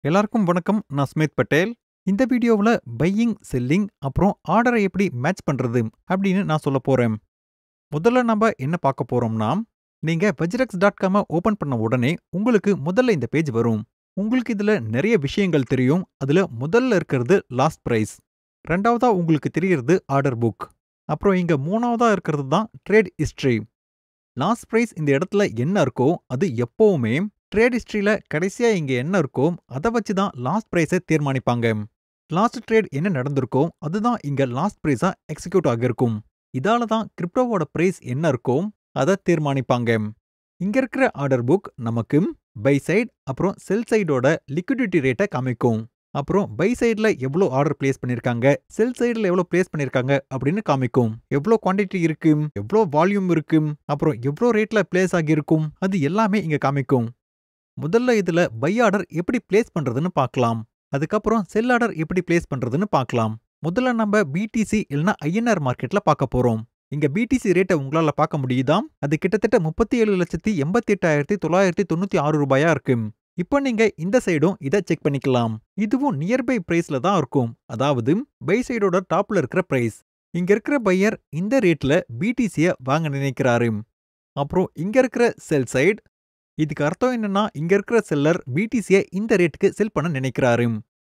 எல்லாருக்கும் வணக்கம் நான் ஸ்மித் பட்டேல் இந்த வீடியோவில் பையிங் செல்லிங் அப்புறம் ஆர்டரை எப்படி மேட்ச் பண்ணுறது அப்படின்னு நான் சொல்ல போகிறேன் முதல்ல நம்ம என்ன பார்க்க போகிறோம்னா நீங்கள் பஜ்ரக்ஸ் டாட் காமை ஓப்பன் பண்ண உடனே உங்களுக்கு முதல்ல இந்த பேஜ் வரும் உங்களுக்கு இதில் நிறைய விஷயங்கள் தெரியும் அதில் முதல்ல இருக்கிறது லாஸ்ட் ப்ரைஸ் ரெண்டாவதா உங்களுக்கு தெரியறது ஆர்டர் புக் அப்புறம் இங்கே மூணாவதா இருக்கிறது தான் ட்ரேட் ஹிஸ்ட்ரி லாஸ்ட் ப்ரைஸ் இந்த இடத்துல என்ன இருக்கோ அது எப்போவுமே ட்ரேட் ஹிஸ்ட்ரியில் கடைசியாக இங்கே என்ன இருக்கோ அதை வச்சு தான் லாஸ்ட் ப்ரைஸை தீர்மானிப்பாங்க லாஸ்ட் ட்ரேட் என்ன நடந்திருக்கோ அதுதான் இங்கே லாஸ்ட் ப்ரைஸாக எக்ஸிக்யூட் ஆகியிருக்கும் இதால தான் கிரிப்டோவோட ப்ரைஸ் என்ன இருக்கோ அதை தீர்மானிப்பாங்க இங்கே இருக்கிற ஆர்டர் புக் நமக்கு பை சைடு அப்புறம் செல் சைடோட லிக்விடிட்டி ரேட்டை காமிக்கும் அப்புறம் பை சைடில் எவ்வளோ ஆர்டர் பிளேஸ் பண்ணியிருக்காங்க செல் சைடில் எவ்வளோ பிளேஸ் பண்ணியிருக்காங்க அப்படின்னு காமிக்கும் எவ்வளோ குவான்டிட்டி இருக்கு எவ்வளோ வால்யூம் இருக்கு அப்புறம் எவ்வளோ ரேட்டில் பிளேஸ் ஆகியிருக்கும் அது எல்லாமே இங்கே காமிக்கும் முதல்ல இதில் பை ஆர்டர் எப்படி பிளேஸ் பண்ணுறதுன்னு பார்க்கலாம் அதுக்கப்புறம் செல் ஆர்டர் எப்படி பிளேஸ் பண்ணுறதுன்னு பார்க்கலாம் முதல்ல நம்ம பிடிசி இல்லைன்னா ஐஎன்ஆர் மார்க்கெட்டில் பார்க்க போகிறோம் இங்க பிடிசி ரேட்டை உங்களால பார்க்க முடியுதா அது கிட்டத்தட்ட முப்பத்தி ஏழு லட்சத்தி எண்பத்தி எட்டாயிரத்தி தொள்ளாயிரத்தி தொண்ணூத்தி ஆறு ரூபாயா இருக்கு இப்போ நீங்க இந்த சைடும் இதை செக் பண்ணிக்கலாம் இதுவும் நியர்பை பிரைஸ்ல தான் இருக்கும் அதாவது பை சைடோட டாப்ல இருக்கிற பிரைஸ் இங்க இருக்கிற பையர் இந்த ரேட்ல பிடிசிய வாங்க நினைக்கிறாரு அப்புறம் இங்க இருக்கிற செல் சைடு இதுக்கு அர்த்தம் என்னன்னா இங்க இருக்கிற செல்லர் பிடிசிய இந்த ரேட்டுக்கு செல் பண்ண நினைக்கிறாரு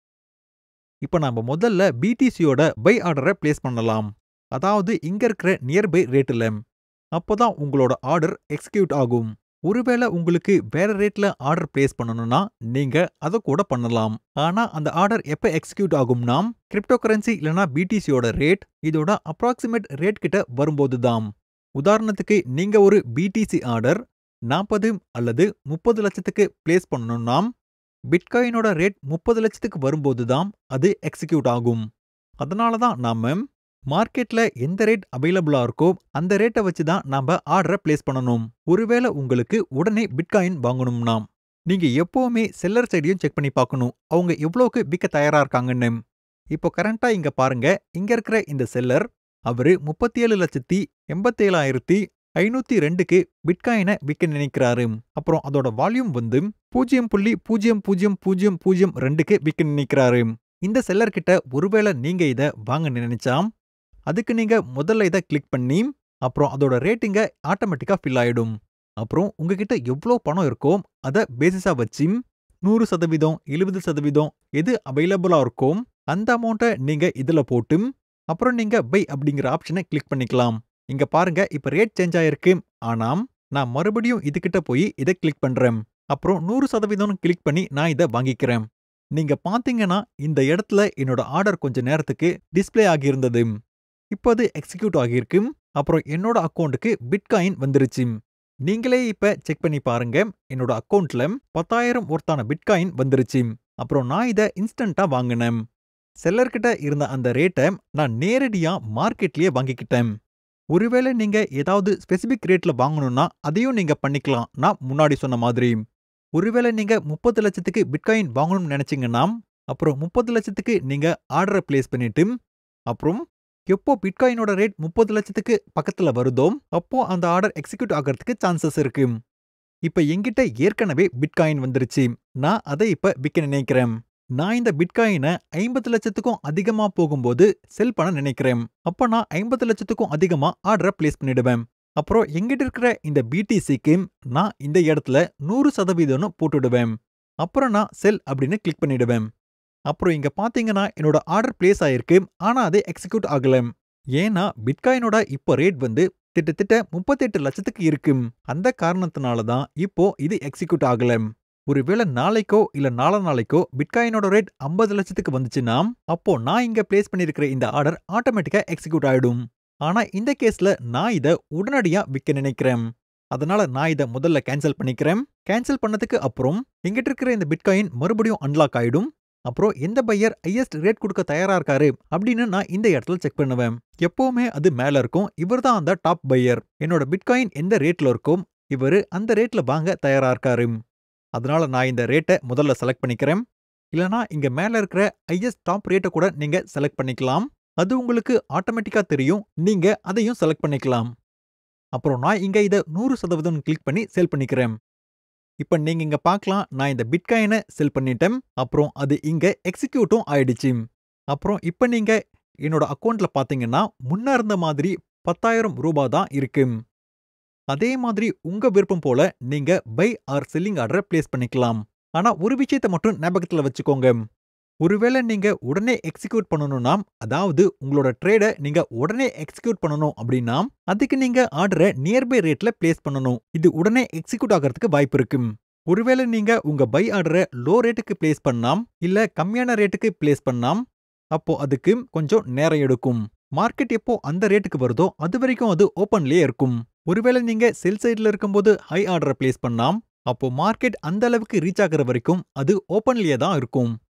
இப்போ நாம முதல்ல பிடிசியோட பை ஆர்டரை பிளேஸ் பண்ணலாம் அதாவது இங்க இருக்கிற நியர்பை ரேட்டில் அப்போதான் உங்களோட ஆர்டர் எக்ஸிக்யூட் ஆகும் ஒருவேளை உங்களுக்கு வேற ரேட்ல ஆர்டர் பிளேஸ் பண்ணணும்னா நீங்க அதை கூட பண்ணலாம் ஆனா அந்த ஆர்டர் எப்ப எக்ஸிக்யூட் ஆகும்னா கிரிப்டோ கரன்சி இல்லனா பிடிசியோட ரேட் இதோட அப்ராக்சிமேட் ரேட் கிட்ட வரும்போது தான் உதாரணத்துக்கு நீங்க ஒரு பிடிசி ஆர்டர் நாற்பது அல்லது முப்பது லட்சத்துக்கு பிளேஸ் பண்ணணும்னா பிட்காயினோட ரேட் முப்பது லட்சத்துக்கு வரும்போது தான் அது எக்ஸிக்யூட் ஆகும் அதனால தான் நாம மார்க்கெட்ல எந்த ரேட் அவைலபிளா இருக்கோ அந்த ரேட்டை வச்சு தான் நாம ஆர்டரை பிளேஸ் பண்ணணும் ஒருவேளை உங்களுக்கு உடனே பிட்காயின் வாங்கணும்னா நீங்க எப்பவுமே செல்லர் சைடையும் செக் பண்ணி பார்க்கணும் அவங்க எவ்வளோக்கு விற்க தயாரா இருக்காங்கன்னு இப்போ கரண்டா இங்க பாருங்க இங்க இருக்கிற இந்த செல்லர் அவரு முப்பத்தி ஏழு லட்சத்தி எண்பத்தேழாயிரத்தி ஐநூத்தி ரெண்டுக்கு பிட்காயினை விற்க நினைக்கிறாரு அப்புறம் அதோட வால்யூம் வந்து பூஜ்ஜியம் புள்ளி பூஜ்ஜியம் பூஜ்ஜியம் பூஜ்ஜியம் பூஜ்ஜியம் ரெண்டுக்கு விற்க நினைக்கிறாரு இந்த செல்லர் கிட்ட ஒருவேளை நீங்க இதை வாங்க நினைச்சா அதுக்கு நீங்க முதல்ல இதை கிளிக் பண்ணி அப்புறம் அதோட ரேட்டிங்க ஆட்டோமேட்டிக்கா ஃபில் ஆயிடும் அப்புறம் உங்ககிட்ட எவ்வளோ பணம் இருக்கோ அதை பேசிஸா வச்சு நூறு சதவீதம் எழுபது சதவீதம் எது அவைலபிளா இருக்கோ அந்த அமௌண்ட்டை நீங்க இதுல போட்டு அப்புறம் நீங்க பை அப்படிங்கிற ஆப்ஷனை கிளிக் பண்ணிக்கலாம் இங்க பாருங்க இப்ப ரேட் சேஞ்ச் ஆயிருக்கு ஆனா நான் மறுபடியும் இதுகிட்ட போய் இதை கிளிக் பண்றேன் அப்புறம் நூறு சதவீதம் கிளிக் பண்ணி நான் இதை வாங்கிக்கிறேன் நீங்க பாத்தீங்கன்னா இந்த இடத்துல என்னோட ஆர்டர் கொஞ்ச நேரத்துக்கு டிஸ்பிளே ஆகியிருந்தது இப்போ அது எக்ஸிக்யூட் ஆகியிருக்கு அப்புறம் என்னோட அக்கௌண்ட்டுக்கு பிட்காயின் வந்துருச்சு நீங்களே இப்ப செக் பண்ணி பாருங்க என்னோட அக்கௌண்ட்ல பத்தாயிரம் ஒருத்தான பிட்காயின் வந்துருச்சு அப்புறம் நான் இதை இன்ஸ்டன்ட்டா வாங்கினேன் செல்லர்கிட்ட இருந்த அந்த ரேட்டை நான் நேரடியா மார்க்கெட்லயே வாங்கிக்கிட்டேன் ஒருவேளை நீங்க ஏதாவது ஸ்பெசிபிக் ரேட்ல வாங்கணும்னா அதையும் நீங்க பண்ணிக்கலாம் நான் முன்னாடி சொன்ன மாதிரி ஒருவேளை நீங்க முப்பது லட்சத்துக்கு பிட்காயின் வாங்கணும்னு நினைச்சீங்கன்னா அப்புறம் முப்பது லட்சத்துக்கு நீங்க ஆர்டரை பிளேஸ் பண்ணிட்டு அப்புறம் எப்போ பிட்காயினோட ரேட் முப்பது லட்சத்துக்கு பக்கத்துல வருதோ அப்போ அந்த ஆர்டர் எக்ஸிக்யூட் ஆகிறதுக்கு சான்சஸ் இருக்கு இப்ப என்கிட்ட ஏற்கனவே பிட்காயின் வந்துருச்சு நான் அதை இப்ப விற்க நினைக்கிறேன் நான் இந்த பிட்காயினை ஐம்பது லட்சத்துக்கும் அதிகமா போகும்போது செல் பண்ண நினைக்கிறேன் அப்ப நான் ஐம்பது லட்சத்துக்கும் அதிகமா ஆர்டரை பிளேஸ் பண்ணிடுவேன் அப்புறம் எங்கிட்ட இருக்கிற இந்த பிடிசிக்கு நான் இந்த இடத்துல நூறு சதவீதம்னு போட்டுடுவேன் அப்புறம் நான் செல் அப்படின்னு கிளிக் பண்ணிடுவேன் அப்புறம் இங்க பாத்தீங்கன்னா என்னோட ஆர்டர் பிளேஸ் ஆயிருக்கு ஆனா அது எக்ஸிக்யூட் ஆகல ஏன்னா பிட்காயினோட இப்போ ரேட் வந்து கிட்டத்தட்ட முப்பத்தெட்டு லட்சத்துக்கு இருக்கு அந்த காரணத்தினால தான் இப்போ இது எக்ஸிக்யூட் ஆகல ஒருவேளை நாளைக்கோ இல்ல நாள நாளைக்கோ பிட்காயினோட ரேட் ஐம்பது லட்சத்துக்கு வந்துச்சுன்னா அப்போ நான் இங்க பிளேஸ் பண்ணிருக்கிற இந்த ஆர்டர் ஆட்டோமேட்டிக்கா எக்ஸிக்யூட் ஆயிடும் ஆனா இந்த கேஸ்ல நான் இதை உடனடியா விற்க நினைக்கிறேன் அதனால நான் இதை முதல்ல கேன்சல் பண்ணிக்கிறேன் கேன்சல் பண்ணதுக்கு அப்புறம் எங்கிட்ட இருக்கிற இந்த பிட்காயின் மறுபடியும் அன்லாக் ஆயிடும் அப்புறம் எந்த பையர் ஹையஸ்ட் ரேட் கொடுக்க தயாரா இருக்காரு அப்படின்னு நான் இந்த இடத்துல செக் பண்ணுவேன் எப்பவுமே அது மேல இருக்கும் இவர் தான் அந்த டாப் பையர் என்னோட பிட்காயின் எந்த ரேட்ல இருக்கும் இவர் அந்த ரேட்ல வாங்க தயாரா இருக்காரு அதனால நான் இந்த ரேட்டை முதல்ல செலக்ட் பண்ணிக்கிறேன் இல்லனா இங்க மேல இருக்கிற ஹையஸ்ட் டாப் ரேட்டை கூட நீங்க செலக்ட் பண்ணிக்கலாம் அது உங்களுக்கு ஆட்டோமேட்டிக்கா தெரியும் நீங்க அதையும் செலக்ட் பண்ணிக்கலாம் அப்புறம் நான் இங்க இதை நூறு சதவீதம் கிளிக் பண்ணி சேல் பண்ணிக்கிறேன் இப்ப நீங்க இங்க பார்க்கலாம் நான் இந்த பிட்காயினை செல் பண்ணிட்டேன் அப்புறம் அது இங்க எக்ஸிக்யூட்டும் ஆயிடுச்சு அப்புறம் இப்ப நீங்க என்னோட அக்கௌண்ட்ல பாத்தீங்கன்னா முன்ன இருந்த மாதிரி பத்தாயிரம் ரூபாய் தான் இருக்கு அதே மாதிரி உங்க விருப்பம் போல நீங்க பை ஆர் செல்லிங் ஆர்டரை பிளேஸ் பண்ணிக்கலாம் ஆனா ஒரு விஷயத்தை மட்டும் ஞாபகத்துல வச்சுக்கோங்க ஒருவேளை நீங்க உடனே எக்ஸிக்யூட் பண்ணணும்னா அதாவது உங்களோட ட்ரேடை நீங்க உடனே எக்ஸிக்யூட் பண்ணணும் அப்படின்னா அதுக்கு நீங்க ஆர்டரை நியர்பை ரேட்ல பிளேஸ் பண்ணணும் இது உடனே எக்ஸிக்யூட் ஆகிறதுக்கு வாய்ப்பு இருக்கு ஒருவேளை நீங்க உங்க பை ஆர்டரை லோ ரேட்டுக்கு பிளேஸ் பண்ணாம் இல்ல கம்மியான ரேட்டுக்கு பிளேஸ் பண்ணாம் அப்போ அதுக்கு கொஞ்சம் நேரம் எடுக்கும் மார்க்கெட் எப்போ அந்த ரேட்டுக்கு வருதோ அது வரைக்கும் அது ஓப்பன்லயே இருக்கும் ஒருவேளை நீங்க செல் சைடுல இருக்கும்போது ஹை ஆர்டரை பிளேஸ் பண்ணாம் அப்போ மார்க்கெட் அந்த அளவுக்கு ரீச் ஆகுற வரைக்கும் அது ஓப்பன்லயே தான் இருக்கும்